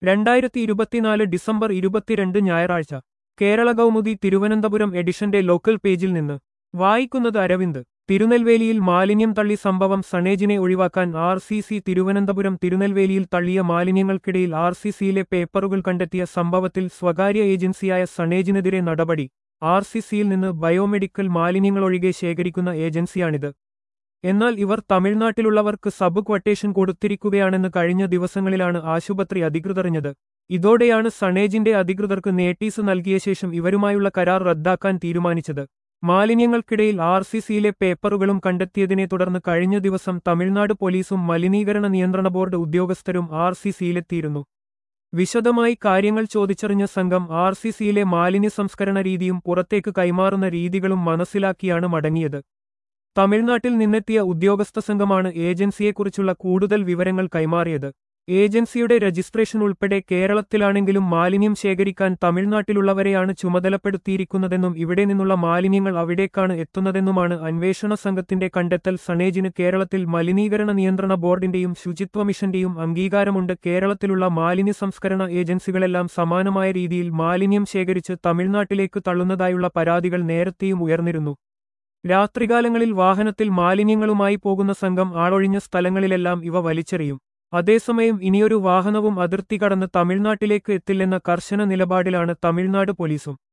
രണ്ടായിരത്തി ഇരുപത്തിനാല് ഡിസംബർ ഇരുപത്തിരണ്ട് ഞായറാഴ്ച കേരള കൗമുദി തിരുവനന്തപുരം എഡിഷന്റെ ലോക്കൽ പേജിൽ നിന്ന് വായിക്കുന്നത് അരവിന്ദ് തിരുനെൽവേലിയിൽ മാലിന്യം തള്ളി സംഭവം സണേജിനെ ഒഴിവാക്കാൻ ആർ സി സി തിരുവനന്തപുരം തിരുനെൽവേലിയിൽ തള്ളിയ മാലിന്യങ്ങൾക്കിടയിൽ ആർ സി സിയിലെ പേപ്പറുകൾ കണ്ടെത്തിയ സംഭവത്തിൽ സ്വകാര്യ ഏജൻസിയായ സണേജിനെതിരെ നടപടി ആർ സി സിയിൽ നിന്ന് ബയോമെഡിക്കൽ മാലിന്യങ്ങളൊഴികെ ശേഖരിക്കുന്ന ഏജൻസിയാണിത് എന്നാൽ ഇവർ തമിഴ്നാട്ടിലുള്ളവർക്ക് സബ് ക്വട്ടേഷൻ കൊടുത്തിരിക്കുകയാണെന്ന് കഴിഞ്ഞ ദിവസങ്ങളിലാണ് ആശുപത്രി അധികൃതറിഞ്ഞത് ഇതോടെയാണ് സണേജിന്റെ അധികൃതർക്ക് നോട്ടീസ് നൽകിയ ശേഷം ഇവരുമായുള്ള കരാർ റദ്ദാക്കാൻ തീരുമാനിച്ചത് മാലിന്യങ്ങൾക്കിടയിൽ ആർ സി സിയിലെ പേപ്പറുകളും കണ്ടെത്തിയതിനെ തുടർന്ന് കഴിഞ്ഞ ദിവസം തമിഴ്നാട് പോലീസും മലിനീകരണ നിയന്ത്രണ ബോർഡ് ഉദ്യോഗസ്ഥരും ആർ സി സിയിലെത്തിയിരുന്നു വിശദമായി കാര്യങ്ങൾ ചോദിച്ചറിഞ്ഞ സംഘം ആർ സി സിയിലെ മാലിന്യ സംസ്കരണ രീതിയും പുറത്തേക്ക് കൈമാറുന്ന രീതികളും മനസ്സിലാക്കിയാണ് മടങ്ങിയത് തമിഴ്നാട്ടിൽ നിന്നെത്തിയ ഉദ്യോഗസ്ഥ സംഘമാണ് ഏജൻസിയെക്കുറിച്ചുള്ള കൂടുതൽ വിവരങ്ങൾ കൈമാറിയത് ഏജൻസിയുടെ രജിസ്ട്രേഷൻ ഉൾപ്പെടെ കേരളത്തിലാണെങ്കിലും മാലിന്യം ശേഖരിക്കാൻ തമിഴ്നാട്ടിലുള്ളവരെയാണ് ചുമതലപ്പെടുത്തിയിരിക്കുന്നതെന്നും ഇവിടെ നിന്നുള്ള മാലിന്യങ്ങൾ അവിടേക്കാണ് എത്തുന്നതെന്നുമാണ് അന്വേഷണ സംഘത്തിന്റെ കണ്ടെത്തൽ സണേജിന് കേരളത്തിൽ മലിനീകരണ നിയന്ത്രണ ബോർഡിന്റെയും ശുചിത്വ മിഷന്റെയും അംഗീകാരമുണ്ട് കേരളത്തിലുള്ള മാലിന്യ സംസ്കരണ ഏജൻസികളെല്ലാം സമാനമായ രീതിയിൽ മാലിന്യം ശേഖരിച്ച് തമിഴ്നാട്ടിലേക്ക് തള്ളുന്നതായുള്ള പരാതികൾ നേരത്തെയും ഉയർന്നിരുന്നു രാത്രികാലങ്ങളിൽ വാഹനത്തിൽ മാലിന്യങ്ങളുമായി പോകുന്ന സംഘം ആളൊഴിഞ്ഞ സ്ഥലങ്ങളിലെല്ലാം ഇവ വലിച്ചെറിയും അതേസമയം ഇനിയൊരു വാഹനവും അതിർത്തി കടന്ന് തമിഴ്നാട്ടിലേക്ക് എത്തില്ലെന്ന കർശന നിലപാടിലാണ് തമിഴ്നാട് പോലീസും